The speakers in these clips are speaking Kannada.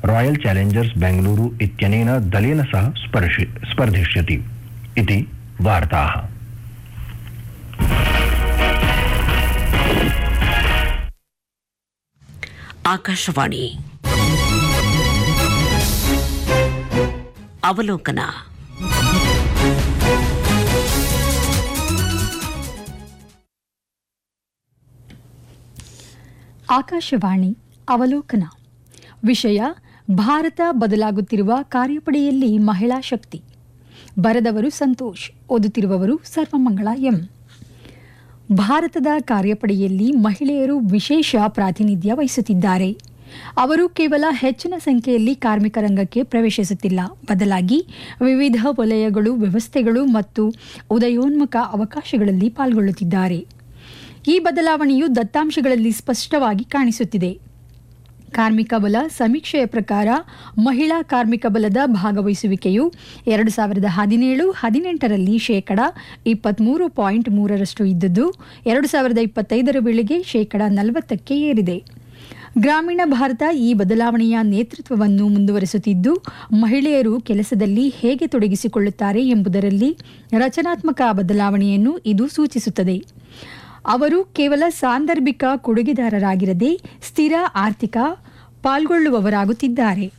रॉयल चैलेंजर्स बेंगलुरु इत्यनेन दलेन सह स्पर्शि- स्पर्धिष्यति इति वार्ताः ಆಕಾಶವಾಣಿ ಅವಲೋಕನ ಆಕಾಶವಾಣಿ ಅವಲೋಕನ ವಿಷಯ ಭಾರತ ಬದಲಾಗುತ್ತಿರುವ ಕಾರ್ಯಪಡೆಯಲ್ಲಿ ಮಹಿಳಾ ಶಕ್ತಿ ಬರೆದವರು ಸಂತೋಷ್ ಓದುತ್ತಿರುವವರು ಸರ್ವಮಂಗಳ ಎಂ ಭಾರತದ ಕಾರ್ಯಪಡೆಯಲ್ಲಿ ಮಹಿಳೆಯರು ವಿಶೇಷ ಪ್ರಾತಿನಿಧ್ಯ ವಹಿಸುತ್ತಿದ್ದಾರೆ ಅವರು ಕೇವಲ ಹೆಚ್ಚಿನ ಸಂಖ್ಯೆಯಲ್ಲಿ ಕಾರ್ಮಿಕ ರಂಗಕ್ಕೆ ಪ್ರವೇಶಿಸುತ್ತಿಲ್ಲ ಬದಲಾಗಿ ವಿವಿಧ ವಲಯಗಳು ವ್ಯವಸ್ಥೆಗಳು ಮತ್ತು ಉದಯೋನ್ಮುಖ ಅವಕಾಶಗಳಲ್ಲಿ ಪಾಲ್ಗೊಳ್ಳುತ್ತಿದ್ದಾರೆ ಈ ಬದಲಾವಣೆಯು ದತ್ತಾಂಶಗಳಲ್ಲಿ ಸ್ಪಷ್ಟವಾಗಿ ಕಾಣಿಸುತ್ತಿದೆ ಕಾರ್ಮಿಕ ಬಲ ಸಮೀಕ್ಷೆಯ ಪ್ರಕಾರ ಮಹಿಳಾ ಕಾರ್ಮಿಕ ಬಲದ ಭಾಗವಹಿಸುವಿಕೆಯು ಎರಡು ಸಾವಿರದ ಹದಿನೇಳು ಹದಿನೆಂಟರಲ್ಲಿ ಶೇಕಡ ಇಪ್ಪತ್ತ್ಮೂರು ಪಾಯಿಂಟ್ ಮೂರರಷ್ಟು ಇದ್ದದ್ದು ಎರಡು ಸಾವಿರದ ಇಪ್ಪತ್ತೈದರ ವೇಳೆಗೆ ಶೇಕಡ ನಲವತ್ತಕ್ಕೆ ಏರಿದೆ ಗ್ರಾಮೀಣ ಭಾರತ ಈ ಬದಲಾವಣೆಯ ನೇತೃತ್ವವನ್ನು ಮುಂದುವರಿಸುತ್ತಿದ್ದು ಮಹಿಳೆಯರು ಕೆಲಸದಲ್ಲಿ ಹೇಗೆ ತೊಡಗಿಸಿಕೊಳ್ಳುತ್ತಾರೆ ಎಂಬುದರಲ್ಲಿ ರಚನಾತ್ಮಕ ಬದಲಾವಣೆಯನ್ನು ಇದು ಸೂಚಿಸುತ್ತದೆ ಅವರು ಕೇವಲ ಸಾಂದರ್ಭಿಕ ಕೊಡುಗೆದಾರರಾಗಿರದೆ ಸ್ಥಿರ ಆರ್ಥಿಕ ಪಾಲ್ಗೊಳ್ಳುವವರಾಗುತ್ತಿದ್ದಾರೆ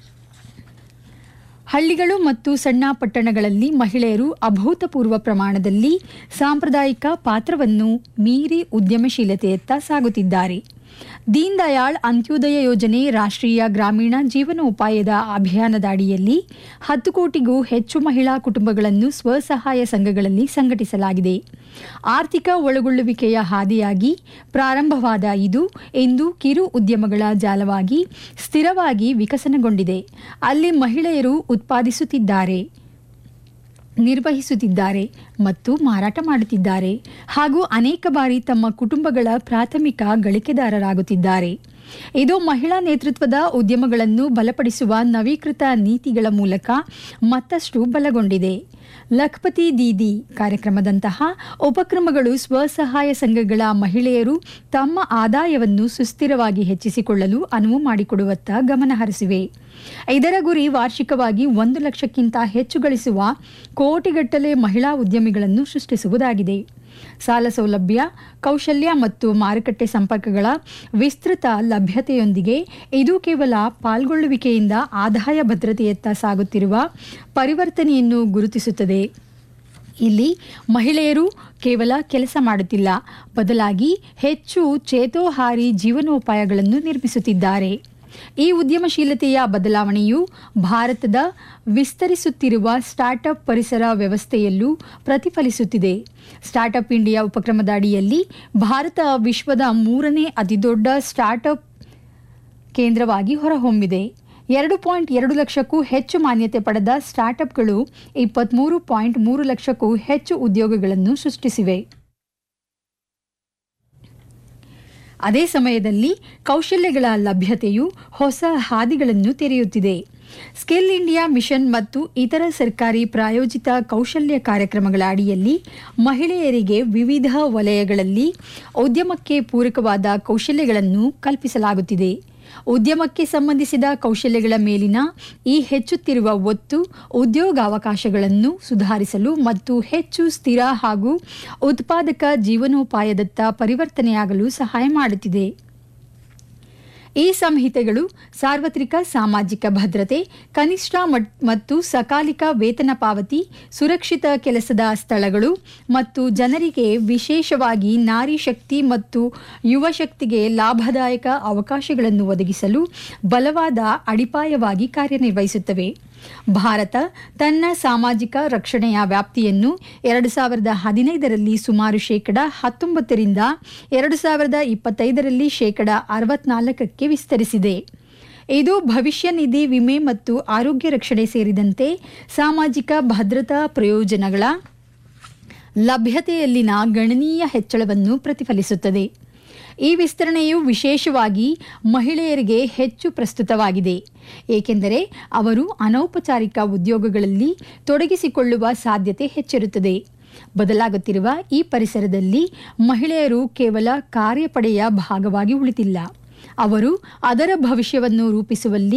ಹಳ್ಳಿಗಳು ಮತ್ತು ಸಣ್ಣ ಪಟ್ಟಣಗಳಲ್ಲಿ ಮಹಿಳೆಯರು ಅಭೂತಪೂರ್ವ ಪ್ರಮಾಣದಲ್ಲಿ ಸಾಂಪ್ರದಾಯಿಕ ಪಾತ್ರವನ್ನು ಮೀರಿ ಉದ್ಯಮಶೀಲತೆಯತ್ತ ಸಾಗುತ್ತಿದ್ದಾರೆ ದೀನ್ ದಯಾಳ್ ಅಂತ್ಯೋದಯ ಯೋಜನೆ ರಾಷ್ಟ್ರೀಯ ಗ್ರಾಮೀಣ ಜೀವನೋಪಾಯದ ಅಭಿಯಾನದ ಅಡಿಯಲ್ಲಿ ಹತ್ತು ಕೋಟಿಗೂ ಹೆಚ್ಚು ಮಹಿಳಾ ಕುಟುಂಬಗಳನ್ನು ಸ್ವಸಹಾಯ ಸಂಘಗಳಲ್ಲಿ ಸಂಘಟಿಸಲಾಗಿದೆ ಆರ್ಥಿಕ ಒಳಗೊಳ್ಳುವಿಕೆಯ ಹಾದಿಯಾಗಿ ಪ್ರಾರಂಭವಾದ ಇದು ಇಂದು ಕಿರು ಉದ್ಯಮಗಳ ಜಾಲವಾಗಿ ಸ್ಥಿರವಾಗಿ ವಿಕಸನಗೊಂಡಿದೆ ಅಲ್ಲಿ ಮಹಿಳೆಯರು ಉತ್ಪಾದಿಸುತ್ತಿದ್ದಾರೆ ನಿರ್ವಹಿಸುತ್ತಿದ್ದಾರೆ ಮತ್ತು ಮಾರಾಟ ಮಾಡುತ್ತಿದ್ದಾರೆ ಹಾಗೂ ಅನೇಕ ಬಾರಿ ತಮ್ಮ ಕುಟುಂಬಗಳ ಪ್ರಾಥಮಿಕ ಗಳಿಕೆದಾರರಾಗುತ್ತಿದ್ದಾರೆ ಇದು ಮಹಿಳಾ ನೇತೃತ್ವದ ಉದ್ಯಮಗಳನ್ನು ಬಲಪಡಿಸುವ ನವೀಕೃತ ನೀತಿಗಳ ಮೂಲಕ ಮತ್ತಷ್ಟು ಬಲಗೊಂಡಿದೆ ಲಖ್ಪತಿ ದೀದಿ ಕಾರ್ಯಕ್ರಮದಂತಹ ಉಪಕ್ರಮಗಳು ಸ್ವಸಹಾಯ ಸಂಘಗಳ ಮಹಿಳೆಯರು ತಮ್ಮ ಆದಾಯವನ್ನು ಸುಸ್ಥಿರವಾಗಿ ಹೆಚ್ಚಿಸಿಕೊಳ್ಳಲು ಅನುವು ಮಾಡಿಕೊಡುವತ್ತ ಗಮನ ಹರಿಸಿವೆ ಇದರ ಗುರಿ ವಾರ್ಷಿಕವಾಗಿ ಒಂದು ಲಕ್ಷಕ್ಕಿಂತ ಹೆಚ್ಚು ಗಳಿಸುವ ಕೋಟಿಗಟ್ಟಲೆ ಮಹಿಳಾ ಉದ್ಯಮಿಗಳನ್ನು ಸೃಷ್ಟಿಸುವುದಾಗಿದೆ ಸಾಲ ಸೌಲಭ್ಯ ಕೌಶಲ್ಯ ಮತ್ತು ಮಾರುಕಟ್ಟೆ ಸಂಪರ್ಕಗಳ ವಿಸ್ತೃತ ಲಭ್ಯತೆಯೊಂದಿಗೆ ಇದು ಕೇವಲ ಪಾಲ್ಗೊಳ್ಳುವಿಕೆಯಿಂದ ಆದಾಯ ಭದ್ರತೆಯತ್ತ ಸಾಗುತ್ತಿರುವ ಪರಿವರ್ತನೆಯನ್ನು ಗುರುತಿಸುತ್ತದೆ ಇಲ್ಲಿ ಮಹಿಳೆಯರು ಕೇವಲ ಕೆಲಸ ಮಾಡುತ್ತಿಲ್ಲ ಬದಲಾಗಿ ಹೆಚ್ಚು ಚೇತೋಹಾರಿ ಜೀವನೋಪಾಯಗಳನ್ನು ನಿರ್ಮಿಸುತ್ತಿದ್ದಾರೆ ಈ ಉದ್ಯಮಶೀಲತೆಯ ಬದಲಾವಣೆಯು ಭಾರತದ ವಿಸ್ತರಿಸುತ್ತಿರುವ ಸ್ಟಾರ್ಟ್ಅಪ್ ಪರಿಸರ ವ್ಯವಸ್ಥೆಯಲ್ಲೂ ಪ್ರತಿಫಲಿಸುತ್ತಿದೆ ಸ್ಟಾರ್ಟ್ಅಪ್ ಇಂಡಿಯಾ ಉಪಕ್ರಮದ ಅಡಿಯಲ್ಲಿ ಭಾರತ ವಿಶ್ವದ ಮೂರನೇ ಅತಿದೊಡ್ಡ ಸ್ಟಾರ್ಟ್ಅಪ್ ಕೇಂದ್ರವಾಗಿ ಹೊರಹೊಮ್ಮಿದೆ ಎರಡು ಪಾಯಿಂಟ್ ಎರಡು ಲಕ್ಷಕ್ಕೂ ಹೆಚ್ಚು ಮಾನ್ಯತೆ ಪಡೆದ ಸ್ಟಾರ್ಟ್ಅಪ್ಗಳು ಇಪ್ಪತ್ತ್ಮೂರು ಪಾಯಿಂಟ್ ಮೂರು ಲಕ್ಷಕ್ಕೂ ಹೆಚ್ಚು ಉದ್ಯೋಗಗಳನ್ನು ಸೃಷ್ಟಿಸಿವೆ ಅದೇ ಸಮಯದಲ್ಲಿ ಕೌಶಲ್ಯಗಳ ಲಭ್ಯತೆಯು ಹೊಸ ಹಾದಿಗಳನ್ನು ತೆರೆಯುತ್ತಿದೆ ಸ್ಕಿಲ್ ಇಂಡಿಯಾ ಮಿಷನ್ ಮತ್ತು ಇತರ ಸರ್ಕಾರಿ ಪ್ರಾಯೋಜಿತ ಕೌಶಲ್ಯ ಕಾರ್ಯಕ್ರಮಗಳ ಅಡಿಯಲ್ಲಿ ಮಹಿಳೆಯರಿಗೆ ವಿವಿಧ ವಲಯಗಳಲ್ಲಿ ಉದ್ಯಮಕ್ಕೆ ಪೂರಕವಾದ ಕೌಶಲ್ಯಗಳನ್ನು ಕಲ್ಪಿಸಲಾಗುತ್ತಿದೆ ಉದ್ಯಮಕ್ಕೆ ಸಂಬಂಧಿಸಿದ ಕೌಶಲ್ಯಗಳ ಮೇಲಿನ ಈ ಹೆಚ್ಚುತ್ತಿರುವ ಒತ್ತು ಉದ್ಯೋಗಾವಕಾಶಗಳನ್ನು ಸುಧಾರಿಸಲು ಮತ್ತು ಹೆಚ್ಚು ಸ್ಥಿರ ಹಾಗೂ ಉತ್ಪಾದಕ ಜೀವನೋಪಾಯದತ್ತ ಪರಿವರ್ತನೆಯಾಗಲು ಸಹಾಯ ಮಾಡುತ್ತಿದೆ ಈ ಸಂಹಿತೆಗಳು ಸಾರ್ವತ್ರಿಕ ಸಾಮಾಜಿಕ ಭದ್ರತೆ ಕನಿಷ್ಠ ಮತ್ತು ಸಕಾಲಿಕ ವೇತನ ಪಾವತಿ ಸುರಕ್ಷಿತ ಕೆಲಸದ ಸ್ಥಳಗಳು ಮತ್ತು ಜನರಿಗೆ ವಿಶೇಷವಾಗಿ ನಾರಿ ಶಕ್ತಿ ಮತ್ತು ಯುವ ಶಕ್ತಿಗೆ ಲಾಭದಾಯಕ ಅವಕಾಶಗಳನ್ನು ಒದಗಿಸಲು ಬಲವಾದ ಅಡಿಪಾಯವಾಗಿ ಕಾರ್ಯನಿರ್ವಹಿಸುತ್ತವೆ ಭಾರತ ತನ್ನ ಸಾಮಾಜಿಕ ರಕ್ಷಣೆಯ ವ್ಯಾಪ್ತಿಯನ್ನು ಎರಡು ಸಾವಿರದ ಹದಿನೈದರಲ್ಲಿ ಸುಮಾರು ಶೇಕಡ ಹತ್ತೊಂಬತ್ತರಿಂದ ಎರಡು ಸಾವಿರದ ಇಪ್ಪತ್ತೈದರಲ್ಲಿ ಶೇಕಡ ಅರವತ್ನಾಲ್ಕಕ್ಕೆ ವಿಸ್ತರಿಸಿದೆ ಇದು ಭವಿಷ್ಯ ನಿಧಿ ವಿಮೆ ಮತ್ತು ಆರೋಗ್ಯ ರಕ್ಷಣೆ ಸೇರಿದಂತೆ ಸಾಮಾಜಿಕ ಭದ್ರತಾ ಪ್ರಯೋಜನಗಳ ಲಭ್ಯತೆಯಲ್ಲಿನ ಗಣನೀಯ ಹೆಚ್ಚಳವನ್ನು ಪ್ರತಿಫಲಿಸುತ್ತದೆ ಈ ವಿಸ್ತರಣೆಯು ವಿಶೇಷವಾಗಿ ಮಹಿಳೆಯರಿಗೆ ಹೆಚ್ಚು ಪ್ರಸ್ತುತವಾಗಿದೆ ಏಕೆಂದರೆ ಅವರು ಅನೌಪಚಾರಿಕ ಉದ್ಯೋಗಗಳಲ್ಲಿ ತೊಡಗಿಸಿಕೊಳ್ಳುವ ಸಾಧ್ಯತೆ ಹೆಚ್ಚಿರುತ್ತದೆ ಬದಲಾಗುತ್ತಿರುವ ಈ ಪರಿಸರದಲ್ಲಿ ಮಹಿಳೆಯರು ಕೇವಲ ಕಾರ್ಯಪಡೆಯ ಭಾಗವಾಗಿ ಉಳಿತಿಲ್ಲ ಅವರು ಅದರ ಭವಿಷ್ಯವನ್ನು ರೂಪಿಸುವಲ್ಲಿ